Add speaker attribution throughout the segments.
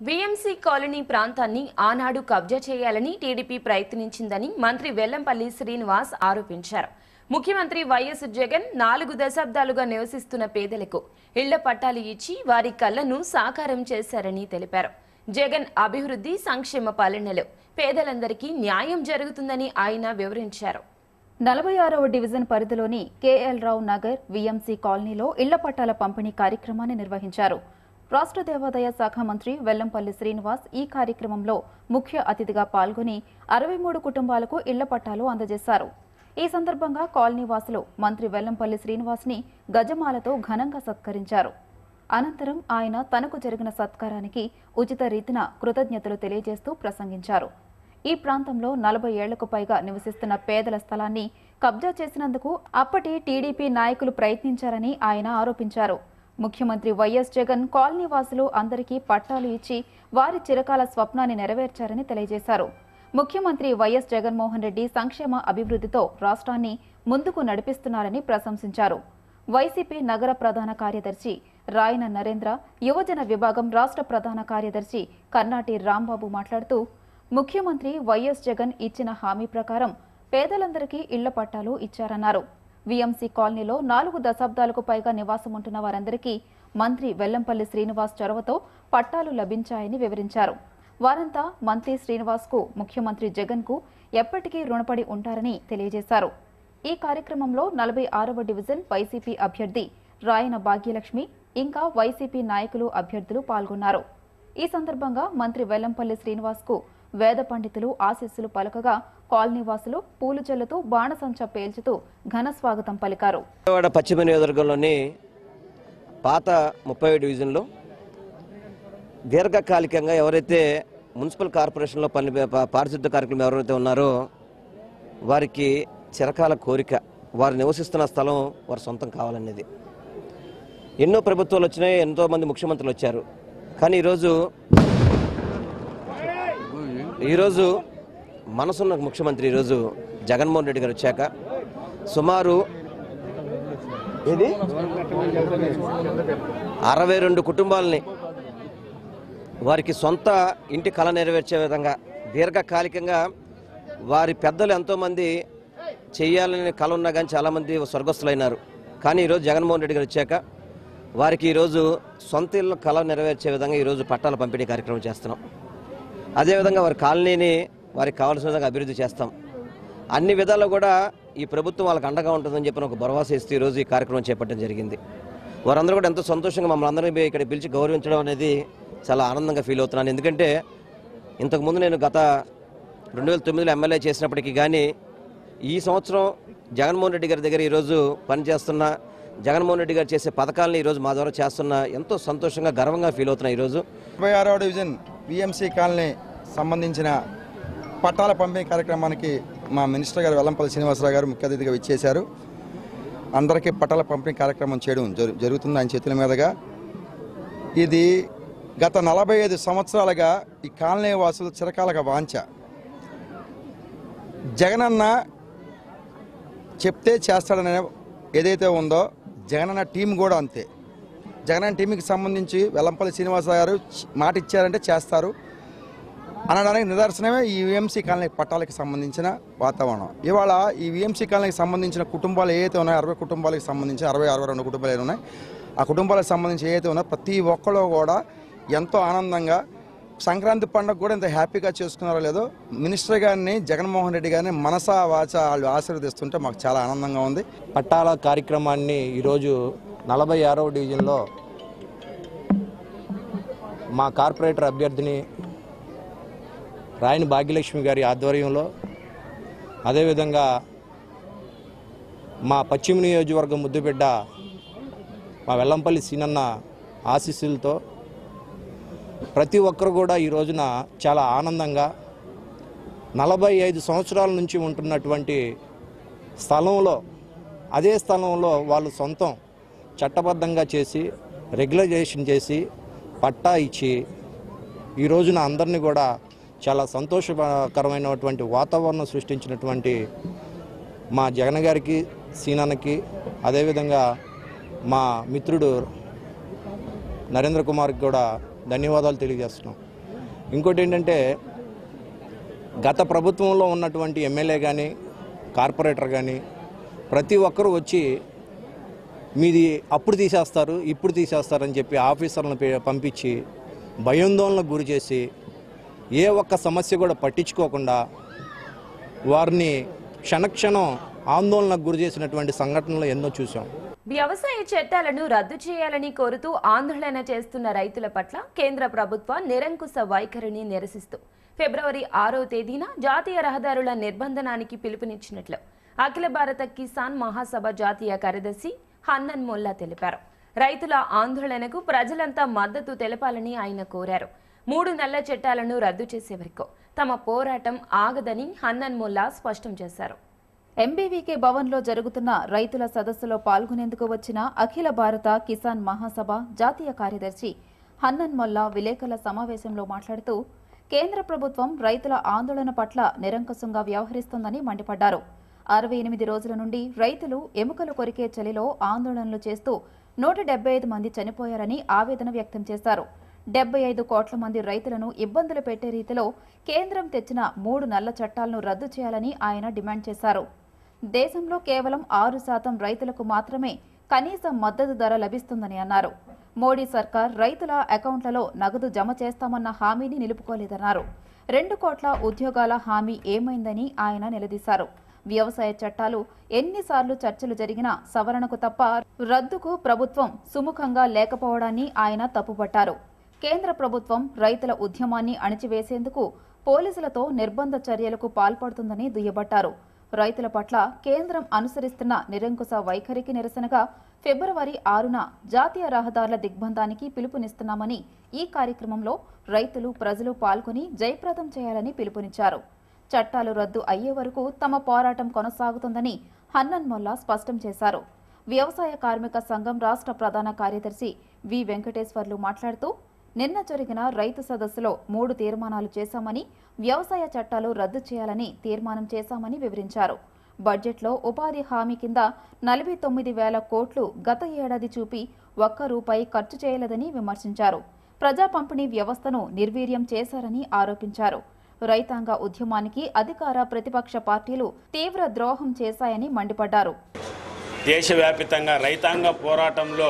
Speaker 1: VMC colony ప్రాంతాన్ని ఆనాడు కబ్జా చేయాలని టీడీపీ ప్రయత్నించిందని మంత్రి వెల్లంపల్లి శ్రీనివాస్ ఆరోపించారు ముఖ్యమంత్రి వైఎస్ జగన్ నాలుగు దశాబ్దాలుగా నివసిస్తున్న పేదలకు ఇళ్ల పట్టాలు ఇచ్చి వారి కళ్లను సాకారం చేశారని తెలిపారు జగన్ అభివృద్ధి సంక్షేమ పాలనలో పేదలందరికీ న్యాయం జరుగుతుందని ఆయన వివరించారు
Speaker 2: నలభై ఆరవ డివిజన్ పరిధిలోని కేఎల్ రావు నగర్ విఎంసీ కాలనీలో ఇళ్ల పట్టాల పంపిణీ కార్యక్రమాన్ని నిర్వహించారు రాష్ట్ర దేవాదాయ శాఖ మంత్రి వెల్లంపల్లి శ్రీనివాస్ ఈ కార్యక్రమంలో ముఖ్య అతిథిగా పాల్గొని అరవై మూడు కుటుంబాలకు ఇళ్ల పట్టాలు అందజేశారు ఈ సందర్భంగా కాలనీ వాసులు మంత్రి వెల్లంపల్లి శ్రీనివాస్ని గజమాలతో ఘనంగా సత్కరించారు అనంతరం ఆయన తనకు జరిగిన సత్కారానికి ఉచిత రీతిన కృతజ్ఞతలు తెలియజేస్తూ ప్రసంగించారు ఈ ప్రాంతంలో నలభై ఏళ్లకు పైగా నివసిస్తున్న పేదల స్థలాన్ని కబ్జా చేసినందుకు అప్పటి టీడీపీ నాయకులు ప్రయత్నించారని ఆయన ఆరోపించారు ముఖ్యమంత్రి వైఎస్ జగన్ కాలనీ వాసులు అందరికీ పట్టాలు ఇచ్చి వారి చిరకాల స్వప్నాన్ని నెరవేర్చారని తెలియజేశారు ముఖ్యమంత్రి వైఎస్ జగన్మోహన్ రెడ్డి సంక్షేమ అభివృద్ధితో రాష్ట్రాన్ని ముందుకు నడిపిస్తున్నారని ప్రశంసించారు వైసీపీ నగర ప్రధాన కార్యదర్శి రాయన నరేంద్ర యువజన విభాగం రాష్ట్ర ప్రధాన కార్యదర్శి కర్నాటి రాంబాబు మాట్లాడుతూ ముఖ్యమంత్రి వైఎస్ జగన్ ఇచ్చిన హామీ ప్రకారం పేదలందరికీ ఇళ్ల పట్టాలు ఇచ్చారన్నారు వీఎంసీ కాలనీలో నాలుగు దశాబ్దాలకు పైగా నివాసం ఉంటున్న వారందరికీ మంత్రి వెల్లంపల్లి శ్రీనివాస్ చొరవతో పట్టాలు లభించాయని వివరించారు వారంతా మంత్రి శ్రీనివాస్కు ముఖ్యమంత్రి జగన్కు ఎప్పటికీ రుణపడి ఉంటారని తెలియజేశారు ఈ కార్యక్రమంలో నలభై ఆరవ డివిజన్ వైసీపీ అభ్యర్థి రాయన భాగ్యలక్ష్మి ఇంకా వైసీపీ నాయకులు అభ్యర్థులు పాల్గొన్నారు ఈ సందర్భంగా మంత్రి వెల్లంపల్లి శ్రీనివాస్కు వేద పండితులు ఆశీస్సులు పలకగా కాలనీ వాసులు పూలు చల్లుతూ బాణసంచ పేల్చుతూ ఘన స్వాగతం పలికారు
Speaker 3: విజయవాడ పశ్చిమ నియోజకవర్గంలోని పాత ముప్పై డివిజన్లో దీర్ఘకాలికంగా ఎవరైతే మున్సిపల్ కార్పొరేషన్లో పని పా- పారిశుద్ధ కార్యక్రమం ఎవరైతే ఉన్నారో వారికి చిరకాల కోరిక వారు నివసిస్తున్న స్థలం వారి సొంతం కావాలనేది ఎన్నో ప్రభుత్వాలు వచ్చినాయి ఎంతో మంది ముఖ్యమంత్రులు వచ్చారు కానీ ఈరోజు ఈరోజు మనసున్న ముఖ్యమంత్రి ఈరోజు జగన్మోహన్ రెడ్డి గారు వచ్చాక సుమారు ఇది అరవై రెండు కుటుంబాలని వారికి సొంత ఇంటి కళ నెరవేర్చే విధంగా దీర్ఘకాలికంగా వారి పెద్దలు ఎంతోమంది చేయాలని కళ ఉన్నా కానీ చాలామంది స్వర్గస్థులైనారు కానీ ఈరోజు జగన్మోహన్ రెడ్డి గారు వచ్చాక వారికి ఈరోజు సొంత ఇళ్ళ కళ నెరవేర్చే విధంగా ఈరోజు పట్టాల పంపిణీ కార్యక్రమం చేస్తున్నాం అదేవిధంగా వారి కాలనీని వారికి కావాల్సిన విధంగా అభివృద్ధి చేస్తాం అన్ని విధాలు కూడా ఈ ప్రభుత్వం వాళ్ళకి అండగా ఉంటుందని చెప్పిన ఒక భరోసా ఇస్తూ ఈరోజు ఈ కార్యక్రమం చేపట్టడం జరిగింది వారందరూ కూడా ఎంతో సంతోషంగా మమ్మల్ని అందరినీ ఇక్కడ పిలిచి గౌరవించడం అనేది చాలా ఆనందంగా ఫీల్ అవుతున్నాను ఎందుకంటే ఇంతకుముందు నేను గత రెండు వేల తొమ్మిదిలో ఎమ్మెల్యే చేసినప్పటికీ కానీ ఈ సంవత్సరం జగన్మోహన్ రెడ్డి గారి దగ్గర ఈరోజు పనిచేస్తున్న జగన్మోహన్ రెడ్డి గారు చేసే పథకాలను ఈరోజు మా ద్వారా చేస్తున్న ఎంతో సంతోషంగా గర్వంగా ఫీల్ అవుతున్నా ఈరోజు
Speaker 4: ముప్పై ఆరవ డివిజన్ విఎంసీ కాలనీ సంబంధించిన పట్టాల పంపిణీ కార్యక్రమానికి మా మినిస్టర్ గారు వెల్లంపల్లి శ్రీనివాసరావు గారు ముఖ్య అతిథిగా ఇచ్చేశారు అందరికీ పట్టాల పంపిణీ కార్యక్రమం చేయడం జరు- జరుగుతుంది ఆయన చేతుల మీదుగా ఇది గత నలభై ఐదు సంవత్సరాలుగా ఈ కాలనీ వాసులు చిరకాలక వాంఛ జగనన్న చెప్తే చేస్తాడనే ఏదైతే ఉందో జగనన్న టీం కూడా అంతే జగనన్న టీంకి సంబంధించి వెల్లంపల్లి శ్రీనివాసరావు గారు చ- మాట ఇచ్చారంటే చేస్తారు అనడానికి నిదర్శనమే ఈ విఎంసీ కాలనీ పట్టాలకు సంబంధించిన వాతావరణం ఇవాళ ఈ విఎంసీ కాలనీకి సంబంధించిన కుటుంబాలు ఏవైతే ఉన్నాయో అరవై కుటుంబాలకు సంబంధించి అరవై అరవై రెండు కుటుంబాలు ఏవి ఉన్నాయి ఆ కుటుంబాలకు సంబంధించి ఏవైతే ఉన్నాయో ప్రతి ఒక్కరు కూడా ఎంతో ఆనందంగా సంక్రాంతి పండుగ కూడా ఇంత హ్యాపీగా చేసుకున్నారో లేదో మినిస్టర్ గారిని జగన్మోహన్ రెడ్డి గారిని మనసా వాచ వాళ్ళు ఆశీర్వదిస్తుంటే మాకు చాలా ఆనందంగా ఉంది
Speaker 5: పట్టాల కార్యక్రమాన్ని ఈరోజు నలభై ఆరవ డివిజన్లో మా కార్పొరేటర్ అభ్యర్థిని రాయని భాగ్యలక్ష్మి గారి ఆధ్వర్యంలో అదేవిధంగా మా పశ్చిమ నియోజకవర్గం ముద్దుబిడ్డ మా వెల్లంపల్లి సీనన్న ఆశీస్సులతో ప్రతి ఒక్కరు కూడా ఈ రోజున చాలా ఆనందంగా నలభై ఐదు సంవత్సరాల నుంచి ఉంటున్నటువంటి స్థలంలో అదే స్థలంలో వాళ్ళు సొంతం చట్టబద్ధంగా చేసి రెగ్యులైజేషన్ చేసి పట్టా ఇచ్చి ఈ రోజున అందరినీ కూడా చాలా సంతోషకరమైనటువంటి వాతావరణం సృష్టించినటువంటి మా జగన్ గారికి సీనన్నకి అదేవిధంగా మా మిత్రుడు నరేంద్ర కుమార్కి కూడా ధన్యవాదాలు తెలియజేస్తున్నాం ఇంకోటి ఏంటంటే గత ప్రభుత్వంలో ఉన్నటువంటి ఎమ్మెల్యే కానీ కార్పొరేటర్ కానీ ప్రతి ఒక్కరూ వచ్చి మీది అప్పుడు తీసేస్తారు ఇప్పుడు తీసేస్తారని చెప్పి ఆఫీసర్లను పే- పంపించి భయాందోళనకు గురి చేసి ఏ ఒక్క సమస్య కూడా పట్టించుకోకుండా వారిని క్షణక్షణం ఆందోళనకు గురి చేసినటువంటి సంఘటనలు ఎన్నో చూసాం
Speaker 1: వ్యవసాయ చట్టాలను రద్దు చేయాలని కోరుతూ ఆందోళన చేస్తున్న రైతుల పట్ల కేంద్ర ప్రభుత్వ నిరంకుశ వైఖరిని నిరసిస్తూ ఫిబ్రవరి ఆరో తేదీన జాతీయ రహదారుల నిర్బంధనానికి పిలుపునిచ్చినట్లు అఖిల భారత కిసాన్ మహాసభ జాతీయ కార్యదర్శి హన్నన్ మొల్లా తెలిపారు రైతుల ఆందోళనకు ప్రజలంతా మద్దతు తెలపాలని ఆయన కోరారు మూడు నల్ల చట్టాలను రద్దు చేసే వరకు తమ పోరాటం ఆగదని హన్నన్ మొల్లా స్పష్టం చేశారు
Speaker 2: ఎంబీవీకే భవన్లో జరుగుతున్న రైతుల సదస్సులో పాల్గొనేందుకు వచ్చిన అఖిల భారత కిసాన్ మహాసభ జాతీయ కార్యదర్శి హన్నన్ మొల్లా విలేకరుల సమావేశంలో మాట్లాడుతూ కేంద్ర ప్రభుత్వం రైతుల ఆందోళన పట్ల నిరంకుశంగా వ్యవహరిస్తోందని మండిపడ్డారు అరవై ఎనిమిది రోజుల నుండి రైతులు ఎముకలు కొరికే చలిలో ఆందోళనలు చేస్తూ నూట డెబ్బై ఐదు మంది చనిపోయారని ఆవేదన వ్యక్తం చేశారు డెబ్బై ఐదు కోట్ల మంది రైతులను ఇబ్బందులు పెట్టే రీతిలో కేంద్రం తెచ్చిన మూడు నల్ల చట్టాలను రద్దు చేయాలని ఆయన డిమాండ్ చేశారు దేశంలో కేవలం ఆరు శాతం రైతులకు మాత్రమే కనీస మద్దతు ధర లభిస్తుందని అన్నారు మోడీ సర్కార్ రైతుల అకౌంట్లలో నగదు జమ చేస్తామన్న హామీని నిలుపుకోలేదన్నారు రెండు కోట్ల ఉద్యోగాల హామీ ఏమైందని ఆయన నిలదీశారు వ్యవసాయ చట్టాలు ఎన్నిసార్లు చర్చలు జరిగినా సవరణకు తప్ప రద్దుకు ప్రభుత్వం సుముఖంగా లేకపోవడాన్ని ఆయన తప్పుపట్టారు కేంద్ర ప్రభుత్వం రైతుల ఉద్యమాన్ని అణిచివేసేందుకు పోలీసులతో నిర్బంధ చర్యలకు పాల్పడుతుందని దుయ్యబట్టారు రైతుల పట్ల కేంద్రం అనుసరిస్తున్న నిరంకుశ వైఖరికి నిరసనగా ఫిబ్రవరి ఆరున జాతీయ రహదారుల దిగ్బంధానికి పిలుపునిస్తున్నామని ఈ కార్యక్రమంలో రైతులు ప్రజలు పాల్గొని జయప్రదం చేయాలని పిలుపునిచ్చారు చట్టాలు రద్దు అయ్యే వరకు తమ పోరాటం కొనసాగుతుందని హన్నన్ మొల్లా స్పష్టం చేశారు వ్యవసాయ కార్మిక సంఘం రాష్ట్ర ప్రధాన కార్యదర్శి వి వెంకటేశ్వర్లు మాట్లాడుతూ నిన్న జరిగిన రైతు సదస్సులో మూడు తీర్మానాలు చేశామని వ్యవసాయ చట్టాలు రద్దు చేయాలని తీర్మానం చేశామని వివరించారు బడ్జెట్లో ఉపాధి హామీ కింద నలభై తొమ్మిది వేల కోట్లు గత ఏడాది చూపి ఒక్క రూపాయి ఖర్చు చేయలేదని విమర్శించారు ప్రజా పంపిణీ వ్యవస్థను నిర్వీర్యం చేశారని ఆరోపించారు రైతాంగ ఉద్యమానికి అధికార ప్రతిపక్ష పార్టీలు తీవ్ర ద్రోహం చేశాయని మండిపడ్డారు
Speaker 6: దేశవ్యాపితంగా రైతాంగ పోరాటంలో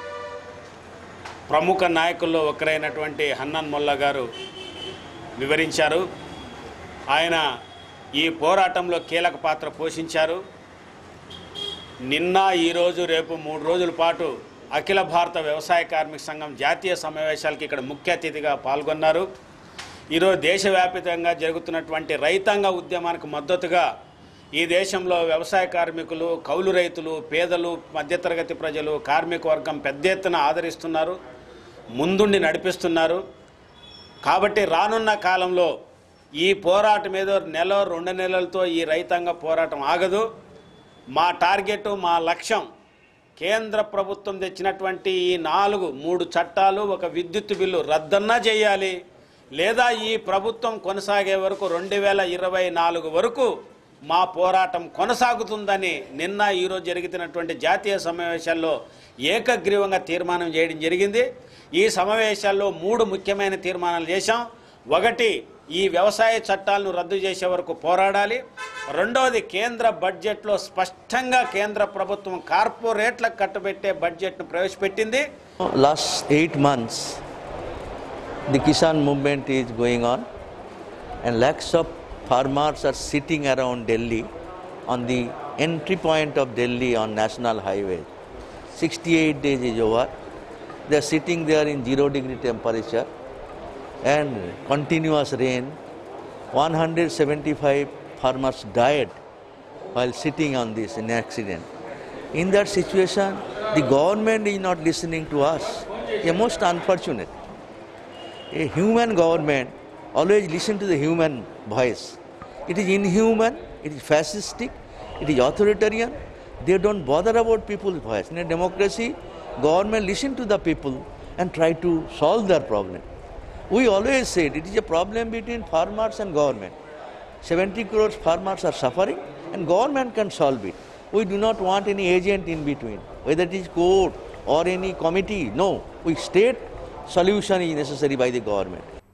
Speaker 6: ప్రముఖ నాయకుల్లో ఒకరైనటువంటి హన్నన్ మొల్లా గారు వివరించారు ఆయన ఈ పోరాటంలో కీలక పాత్ర పోషించారు నిన్న ఈరోజు రేపు మూడు రోజుల పాటు అఖిల భారత వ్యవసాయ కార్మిక సంఘం జాతీయ సమావేశాలకి ఇక్కడ ముఖ్య అతిథిగా పాల్గొన్నారు ఈరోజు దేశవ్యాప్తంగా జరుగుతున్నటువంటి రైతాంగ ఉద్యమానికి మద్దతుగా ఈ దేశంలో వ్యవసాయ కార్మికులు కౌలు రైతులు పేదలు మధ్యతరగతి ప్రజలు కార్మిక వర్గం పెద్ద ఎత్తున ఆదరిస్తున్నారు ముందుండి నడిపిస్తున్నారు కాబట్టి రానున్న కాలంలో ఈ పోరాటం ఏదో నెల రెండు నెలలతో ఈ రైతాంగ పోరాటం ఆగదు మా టార్గెట్ మా లక్ష్యం కేంద్ర ప్రభుత్వం తెచ్చినటువంటి ఈ నాలుగు మూడు చట్టాలు ఒక విద్యుత్ బిల్లు రద్దన్నా చేయాలి లేదా ఈ ప్రభుత్వం కొనసాగే వరకు రెండు వేల ఇరవై నాలుగు వరకు మా పోరాటం కొనసాగుతుందని నిన్న ఈరోజు జరుగుతున్నటువంటి జాతీయ సమావేశాల్లో ఏకగ్రీవంగా తీర్మానం చేయడం జరిగింది ఈ సమావేశాల్లో మూడు ముఖ్యమైన తీర్మానాలు చేశాం ఒకటి ఈ వ్యవసాయ చట్టాలను రద్దు చేసే వరకు పోరాడాలి రెండవది కేంద్ర బడ్జెట్లో స్పష్టంగా కేంద్ర ప్రభుత్వం కార్పొరేట్లకు కట్టబెట్టే బడ్జెట్ను ప్రవేశపెట్టింది
Speaker 7: Last eight months, the Kisan movement is going on, and lakhs of farmers are sitting around Delhi on the entry point of Delhi on national highway. 68 days is over. They are sitting there in zero degree temperature and continuous rain. 175 farmers died while sitting on this in accident. In that situation, the government is not listening to us. A most unfortunate. A human government always listen to the human voice. It is inhuman, it is fascistic, it is authoritarian. They don't bother about people's voice. In a democracy, government listen to the people and try to solve their problem. We always said it is a problem between farmers and government. 70 crores farmers are suffering and government can solve it. We do not want any agent in between, whether it is court or any committee. No, we state solution is necessary by the government.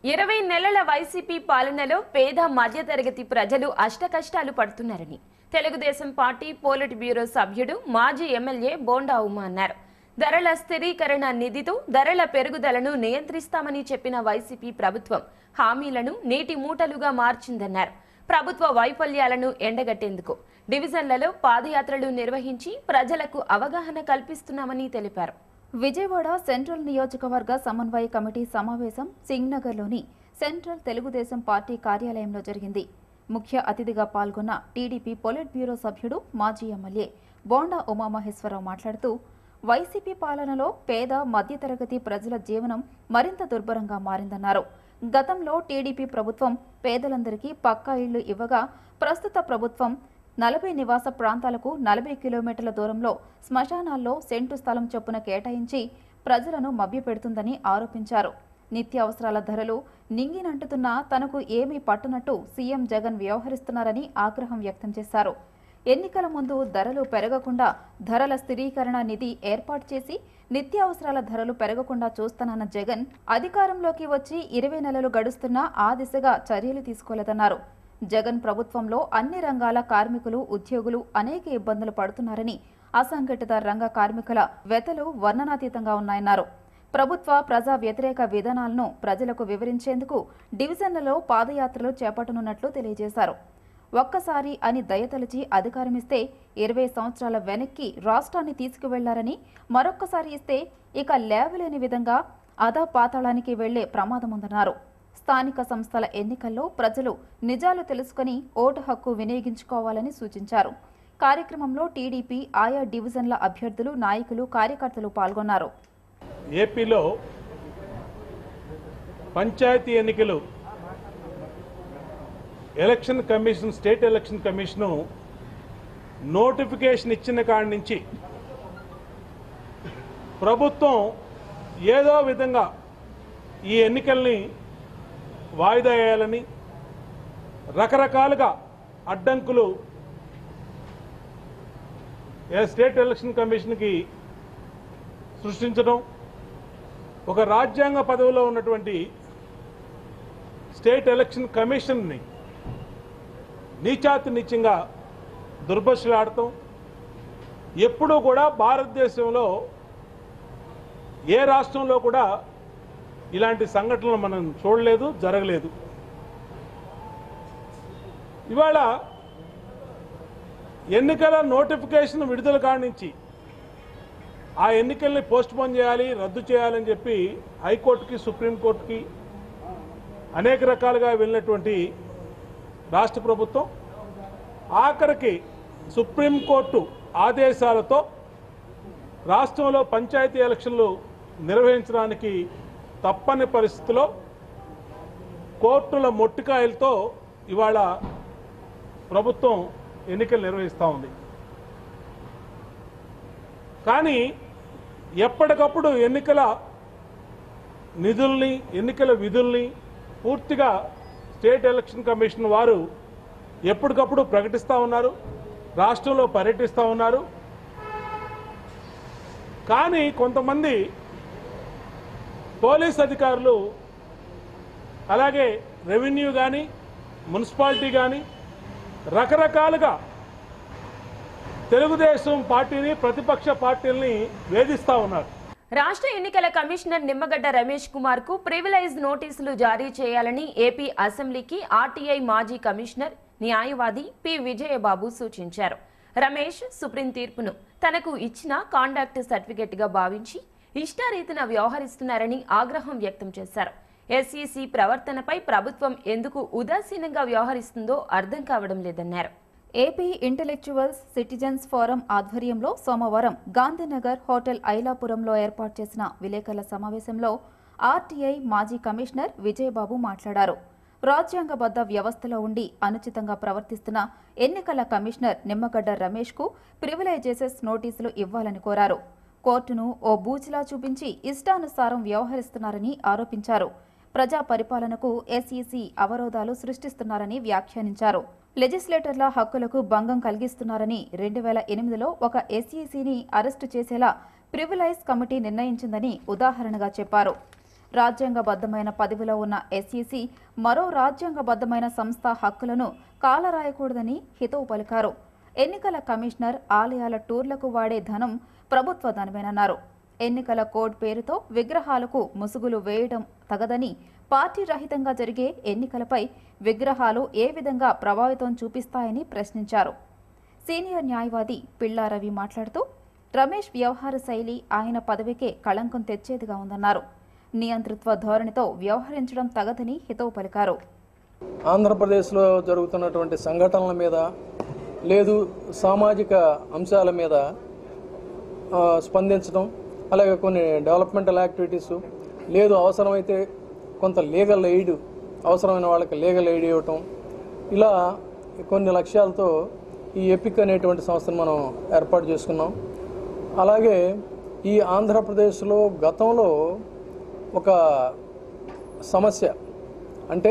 Speaker 1: ఇరవై నెలల YCP పాలనలో పేద మధ్యతరగతి ప్రజలు అష్టకష్టాలు పడుతున్నారని Telugu Desam party polit bureau సభ్యుడు మాజీ MLA bonda Uma అన్నారు ధరల స్థిరీకరణ నిధితో ధరల పెరుగుదలను నియంత్రిస్తామని చెప్పిన వైసీపీ ప్రభుత్వం హామీలను నీటి మూటలుగా మార్చిందన్నారు ప్రభుత్వ వైఫల్యాలను ఎండగట్టేందుకు డివిజన్లలో పాదయాత్రలు నిర్వహించి ప్రజలకు అవగాహన కల్పిస్తున్నామని తెలిపారు
Speaker 2: విజయవాడ సెంట్రల్ నియోజకవర్గ సమన్వయ కమిటీ సమావేశం సింగ్నగర్లోని సెంట్రల్ తెలుగుదేశం పార్టీ కార్యాలయంలో జరిగింది ముఖ్య అతిథిగా పాల్గొన్న టీడీపీ పొలిట్ బ్యూరో సభ్యుడు మాజీ ఎమ్మెల్యే బోండా ఉమామహేశ్వరరావు మాట్లాడుతూ వైసీపీ పాలనలో పేద మధ్యతరగతి ప్రజల జీవనం మరింత దుర్భరంగా మారిందన్నారు గతంలో టీడీపీ ప్రభుత్వం పేదలందరికీ పక్కా ఇళ్లు ఇవ్వగా ప్రస్తుత ప్రభుత్వం నలభై నివాస ప్రాంతాలకు నలభై కిలోమీటర్ల దూరంలో శ్మశానాల్లో సెంటు స్థలం చొప్పున కేటాయించి ప్రజలను మభ్యపెడుతుందని ఆరోపించారు నిత్యావసరాల ధరలు నింగినంటుతున్నా తనకు ఏమీ పట్టునట్టు సీఎం జగన్ వ్యవహరిస్తున్నారని ఆగ్రహం వ్యక్తం చేశారు ఎన్నికల ముందు ధరలు పెరగకుండా ధరల స్థిరీకరణ నిధి ఏర్పాటు చేసి నిత్యావసరాల ధరలు పెరగకుండా చూస్తానన్న జగన్ అధికారంలోకి వచ్చి ఇరవై నెలలు గడుస్తున్నా ఆ దిశగా చర్యలు తీసుకోలేదన్నారు జగన్ ప్రభుత్వంలో అన్ని రంగాల కార్మికులు ఉద్యోగులు అనేక ఇబ్బందులు పడుతున్నారని అసంఘటిత రంగ కార్మికుల వెతలు వర్ణనాతీతంగా ఉన్నాయన్నారు ప్రభుత్వ ప్రజా వ్యతిరేక విధానాలను ప్రజలకు వివరించేందుకు డివిజన్లలో పాదయాత్రలు చేపట్టనున్నట్లు తెలియజేశారు ఒక్కసారి అని దయతలిచి అధికారమిస్తే ఇరవై సంవత్సరాల వెనక్కి రాష్ట్రాన్ని తీసుకువెళ్లారని మరొక్కసారి ఇస్తే ఇక లేవలేని విధంగా అదా పాతాళానికి వెళ్లే ప్రమాదముందన్నారు స్థానిక సంస్థల ఎన్నికల్లో ప్రజలు నిజాలు తెలుసుకుని ఓటు హక్కు వినియోగించుకోవాలని సూచించారు కార్యక్రమంలో టీడీపీ ఆయా డివిజన్ల అభ్యర్థులు నాయకులు కార్యకర్తలు పాల్గొన్నారు
Speaker 8: ఏపీలో పంచాయతీ ఎన్నికలు election commission state election commission notification ఇచ్చిన కాడి నుంచి ప్రభుత్వం ఏదో విధంగా ఈ ఎన్నికల్ని వాయిదా వేయాలని రకరకాలుగా అడ్డంకులు ఏ స్టేట్ ఎలక్షన్ కమిషన్కి సృష్టించడం ఒక రాజ్యాంగ పదవిలో ఉన్నటువంటి స్టేట్ ఎలక్షన్ కమిషన్ని నీచాతి నీచంగా దుర్భషలాడటం ఎప్పుడూ కూడా భారతదేశంలో ఏ రాష్ట్రంలో కూడా ఇలాంటి సంఘటనలు మనం చూడలేదు జరగలేదు ఇవాళ ఎన్నికల నోటిఫికేషన్ విడుదల కాడి నుంచి ఆ ఎన్నికల్ని పోస్ట్ పోన్ చేయాలి రద్దు చేయాలని చెప్పి హైకోర్టుకి సుప్రీంకోర్టుకి అనేక రకాలుగా వెళ్ళినటువంటి రాష్ట్ర ప్రభుత్వం ఆఖరికి సుప్రీంకోర్టు ఆదేశాలతో రాష్ట్రంలో పంచాయతీ ఎలక్షన్లు నిర్వహించడానికి తప్పని పరిస్థితిలో కోర్టుల మొట్టికాయలతో ఇవాళ ప్రభుత్వం ఎన్నికలు నిర్వహిస్తూ ఉంది కానీ ఎప్పటికప్పుడు ఎన్నికల నిధుల్ని ఎన్నికల విధుల్ని పూర్తిగా స్టేట్ ఎలక్షన్ కమిషన్ వారు ఎప్పటికప్పుడు ప్రకటిస్తూ ఉన్నారు రాష్ట్రంలో పర్యటిస్తూ ఉన్నారు కానీ కొంతమంది పోలీస్ అధికారులు అలాగే రెవెన్యూ కానీ మున్సిపాలిటీ కానీ రకరకాలుగా తెలుగుదేశం పార్టీని ప్రతిపక్ష పార్టీల్ని వేధిస్తూ ఉన్నారు
Speaker 1: రాష్ట్ర ఎన్నికల కమిషనర్ నిమ్మగడ్డ రమేష్ కుమార్ కు ప్రివిలైజ్ నోటీసులు జారీ చేయాలని ఏపీ అసెంబ్లీకి ఆర్టీఐ మాజీ కమిషనర్ న్యాయవాది పి విజయబాబు సూచించారు రమేష్ సుప్రీం తీర్పును తనకు ఇచ్చిన కాండాక్ట్ సర్టిఫికెట్ గా భావించి ఇష్టారీతిన వ్యవహరిస్తున్నారని ఆగ్రహం వ్యక్తం చేశారు ఎస్ఈసి ప్రవర్తనపై ప్రభుత్వం ఎందుకు ఉదాసీనంగా వ్యవహరిస్తుందో అర్థం కావడం లేదన్నారు
Speaker 2: ఏపీ ఇంటెలెక్చువల్స్ సిటిజన్స్ ఫోరం ఆధ్వర్యంలో సోమవారం గాంధీనగర్ హోటల్ ఐలాపురంలో ఏర్పాటు చేసిన విలేకరుల సమావేశంలో ఆర్టీఐ మాజీ కమిషనర్ విజయబాబు మాట్లాడారు రాజ్యాంగబద్ధ వ్యవస్థలో ఉండి అనుచితంగా ప్రవర్తిస్తున్న ఎన్నికల కమిషనర్ నిమ్మగడ్డ రమేష్కు ప్రివిలైజెసెస్ నోటీసులు ఇవ్వాలని కోరారు కోర్టును ఓ బూచిలా చూపించి ఇష్టానుసారం వ్యవహరిస్తున్నారని ఆరోపించారు ప్రజా పరిపాలనకు ఎస్ఈసి అవరోధాలు సృష్టిస్తున్నారని వ్యాఖ్యానించారు లెజిస్లేటర్ల హక్కులకు భంగం కలిగిస్తున్నారని రెండు వేల ఎనిమిదిలో ఒక ఎస్ఈసిని అరెస్టు చేసేలా ప్రివిలైజ్ కమిటీ నిర్ణయించిందని ఉదాహరణగా చెప్పారు రాజ్యాంగబద్ధమైన పదవిలో ఉన్న ఎస్ఈసి మరో రాజ్యాంగబద్ధమైన సంస్థ హక్కులను కాలరాయకూడదని హితవు పలికారు ఎన్నికల కమిషనర్ ఆలయాల టూర్లకు వాడే ధనం ప్రభుత్వ ధనమేనన్నారు ఎన్నికల కోడ్ పేరుతో విగ్రహాలకు ముసుగులు వేయడం తగదని పార్టీ రహితంగా జరిగే ఎన్నికలపై విగ్రహాలు ఏ విధంగా ప్రభావితం చూపిస్తాయని ప్రశ్నించారు సీనియర్ న్యాయవాది పిల్లా రవి మాట్లాడుతూ రమేష్ వ్యవహార శైలి ఆయన పదవికే కళంకం తెచ్చేదిగా ఉందన్నారు నియంతృత్వ ధోరణితో వ్యవహరించడం తగదని హితవు పలికారు
Speaker 9: ఆంధ్రప్రదేశ్లో జరుగుతున్నటువంటి సంఘటనల మీద లేదు సామాజిక అంశాల మీద ఆ, స్పందించడం అలాగే కొన్ని డెవలప్మెంటల్ యాక్టివిటీస్ లేదు అవసరమైతే కొంత లీగల్ ఎయిడ్ అవసరమైన వాళ్ళకి లీగల్ ఎయిడ్ ఇవ్వటం ఇలా కొన్ని లక్ష్యాలతో ఈ ఎపిక్ అనేటువంటి సంస్థను మనం ఏర్పాటు చేసుకున్నాం అలాగే ఈ ఆంధ్రప్రదేశ్లో గతంలో ఒక సమస్య అంటే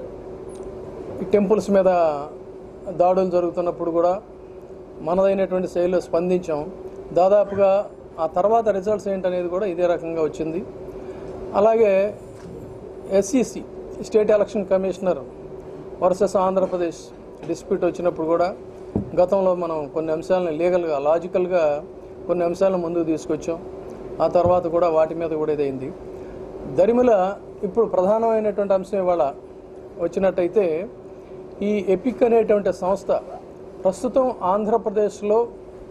Speaker 9: ఈ టెంపుల్స్ మీద దాడులు జరుగుతున్నప్పుడు కూడా మనదైనటువంటి శైలిలో స్పందించాం దాదాపుగా ఆ తర్వాత రిజల్ట్స్ ఏంటనేది కూడా ఇదే రకంగా వచ్చింది అలాగే SEC state election commissioner versus Andhra Pradesh dispute వచ్చినప్పుడు కూడా గతంలో మనం కొన్ని అంశాలను లీగల్గా లాజికల్గా కొన్ని అంశాలను ముందుకు తీసుకొచ్చాం ఆ తర్వాత కూడా వాటి మీద కూడా ఇదైంది దరిమిల ఇప్పుడు ప్రధానమైనటువంటి అంశం ఇవాళ వచ్చినట్టయితే ఈ ఎపిక్ అనేటువంటి సంస్థ ప్రస్తుతం ఆంధ్రప్రదేశ్లో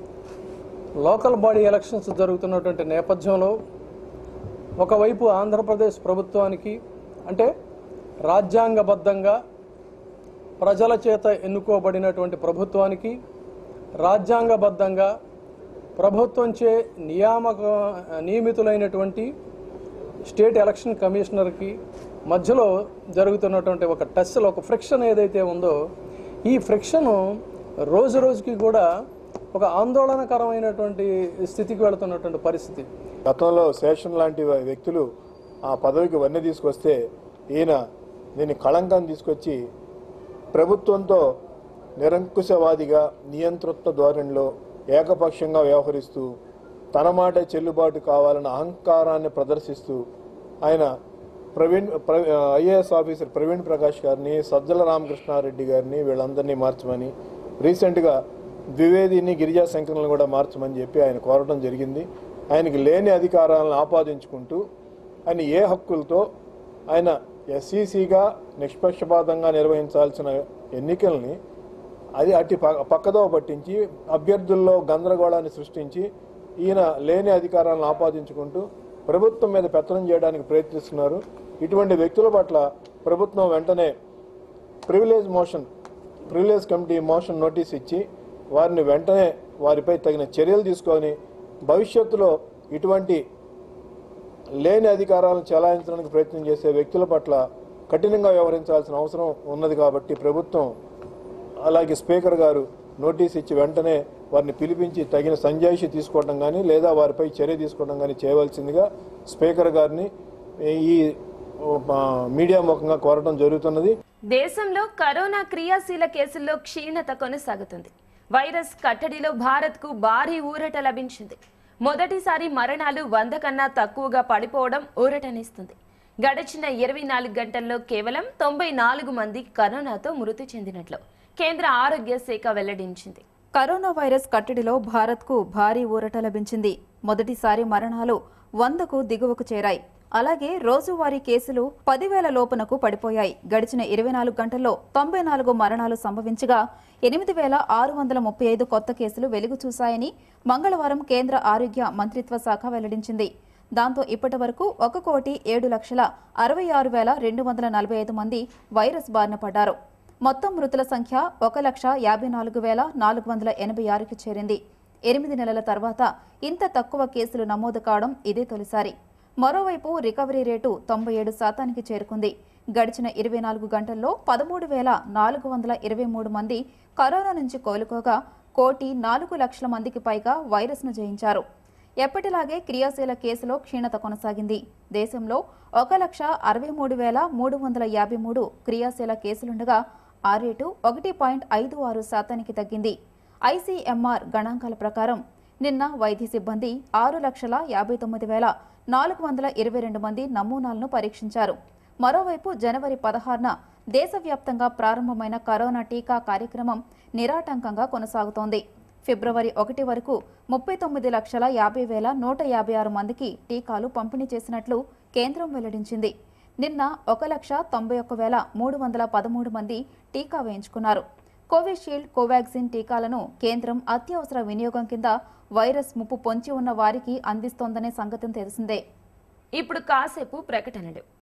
Speaker 9: లోకల్ బాడీ ఎలక్షన్స్ జరుగుతున్నటువంటి నేపథ్యంలో ఒకవైపు ఆంధ్రప్రదేశ్ ప్రభుత్వానికి అంటే రాజ్యాంగబద్ధంగా ప్రజల చేత ఎన్నుకోబడినటువంటి ప్రభుత్వానికి రాజ్యాంగబద్ధంగా ప్రభుత్వంచే నియామక నియమితులైనటువంటి స్టేట్ ఎలక్షన్ కమిషనర్కి మధ్యలో జరుగుతున్నటువంటి ఒక టస్సల్ ఒక ఫ్రిక్షన్ ఏదైతే ఉందో ఈ ఫ్రిక్షన్ రోజు రోజుకి కూడా ఒక ఆందోళనకరమైనటువంటి స్థితికి వెళుతున్నటువంటి పరిస్థితి
Speaker 10: గతంలో శేషన్ లాంటి వ్యక్తులు ఆ పదవికి వన్నె తీసుకొస్తే ఈయన దీన్ని కళంకం తీసుకొచ్చి ప్రభుత్వంతో నిరంకుశవాదిగా నియంతృత్వ ధోరణిలో ఏకపక్షంగా వ్యవహరిస్తూ తన మాట చెల్లుబాటు కావాలన్న అహంకారాన్ని ప్రదర్శిస్తూ ఆయన ప్రవీణ్ ఐఏఎస్ ఆఫీసర్ ప్రవీణ్ ప్రకాష్ గారిని సజ్జల రామకృష్ణారెడ్డి గారిని వీళ్ళందరినీ మార్చమని రీసెంట్గా ద్వివేదిని గిరిజా శంకర్లను కూడా మార్చమని చెప్పి ఆయన కోరడం జరిగింది ఆయనకి లేని అధికారాలను ఆపాదించుకుంటూ ఆయన ఏ హక్కులతో ఆయన ఎస్సీసీగా నిష్పక్షపాతంగా నిర్వహించాల్సిన ఎన్నికల్ని అది అట్టి ప- పక్కదోవ పట్టించి అభ్యర్థుల్లో గందరగోళాన్ని సృష్టించి ఈయన లేని అధికారాలను ఆపాదించుకుంటూ ప్రభుత్వం మీద పెత్తనం చేయడానికి ప్రయత్నిస్తున్నారు ఇటువంటి వ్యక్తుల పట్ల ప్రభుత్వం వెంటనే privilege motion privilege committee motion notice ఇచ్చి వారిని వెంటనే వారిపై తగిన చర్యలు తీసుకొని భవిష్యత్తులో ఇటువంటి లేని అధికారాలను చెలాయించడానికి ప్రయత్నం చేసే వ్యక్తుల పట్ల కఠినంగా వ్యవహరించాల్సిన అవసరం ఉన్నది కాబట్టి ప్రభుత్వం అలాగే స్పీకర్ గారు నోటీస్ ఇచ్చి వెంటనే వారిని పిలిపించి తగిన సంజాయిషి తీసుకోవడం కానీ లేదా వారిపై చర్య తీసుకోవడం కానీ చేయవలసిందిగా స్పీకర్ గారిని ఈ ఆ, మీడియా ముఖంగా కోరడం జరుగుతున్నది
Speaker 1: దేశంలో కరోనా క్రియాశీల కేసుల్లో క్షీణత కొనసాగుతుంది వైరస్ కట్టడిలో భారత్కు భారీ ఊరట లభించింది మొదటిసారి మరణాలు వంద కన్నా తక్కువగా పడిపోవడం ఊరటనిస్తుంది గడిచిన ఇరవై నాలుగు గంటల్లో కేవలం తొంభై నాలుగు మంది కరోనాతో మృతి చెందినట్లు కేంద్ర ఆరోగ్య శాఖ వెల్లడించింది
Speaker 2: కరోనా వైరస్ కట్టడిలో భారత్కు భారీ ఊరట లభించింది మొదటిసారి మరణాలు వందకు దిగువకు చేరాయి అలాగే రోజువారీ కేసులు పదివేల లోపునకు పడిపోయాయి గడిచిన ఇరవై నాలుగు గంటల్లో తొంభై నాలుగు మరణాలు సంభవించగా ఎనిమిది వేల ఆరు వందల ముప్పై ఐదు కొత్త కేసులు వెలుగు చూశాయని మంగళవారం కేంద్ర ఆరోగ్య మంత్రిత్వ శాఖ వెల్లడించింది దాంతో ఇప్పటి వరకు ఒక కోటి ఏడు లక్షల అరవై ఆరు వేల రెండు వందల నలభై ఐదు మంది వైరస్ బారిన పడ్డారు మొత్తం మృతుల సంఖ్య ఒక లక్ష యాభై నాలుగు వేల నాలుగు వందల ఎనభై ఆరుకి చేరింది ఎనిమిది నెలల తర్వాత ఇంత తక్కువ కేసులు నమోదు కావడం ఇదే తొలిసారి మరోవైపు రికవరీ రేటు తొంభై ఏడు శాతానికి చేరుకుంది గడిచిన ఇరవై నాలుగు గంటల్లో పదమూడు వేల నాలుగు వందల ఇరవై మూడు మంది కరోనా నుంచి కోలుకోగా కోటి నాలుగు లక్షల మందికి పైగా వైరస్ను జయించారు ఎప్పటిలాగే క్రియాశీల కేసులో క్షీణత కొనసాగింది దేశంలో ఒక లక్ష అరవై మూడు వేల మూడు వందల యాభై మూడు క్రియాశీల కేసులుండగా ఆ రేటు ఒకటి పాయింట్ ఐదు ఆరు శాతానికి తగ్గింది ఐసీఎంఆర్ గణాంకాల ప్రకారం నిన్న వైద్య సిబ్బంది ఆరు లక్షల యాభై తొమ్మిది వేల నాలుగు వందల ఇరవై రెండు మంది నమూనాలను పరీక్షించారు మరోవైపు జనవరి పదహారున దేశవ్యాప్తంగా ప్రారంభమైన కరోనా టీకా కార్యక్రమం నిరాటంకంగా కొనసాగుతోంది ఫిబ్రవరి ఒకటి వరకు ముప్పై తొమ్మిది లక్షల యాభై వేల నూట యాభై ఆరు మందికి టీకాలు పంపిణీ చేసినట్లు కేంద్రం వెల్లడించింది నిన్న ఒక లక్ష తొంభై ఒక్క వేల మూడు వందల పదమూడు మంది టీకా వేయించుకున్నారు కోవిషీల్డ్ కోవాక్సిన్ టీకాలను కేంద్రం అత్యవసర వినియోగం కింద వైరస్ ముప్పు పొంచి ఉన్న వారికి అందిస్తోందనే సంగతి తెలిసిందే
Speaker 1: ఇప్పుడు కాసేపు ప్రకటనలు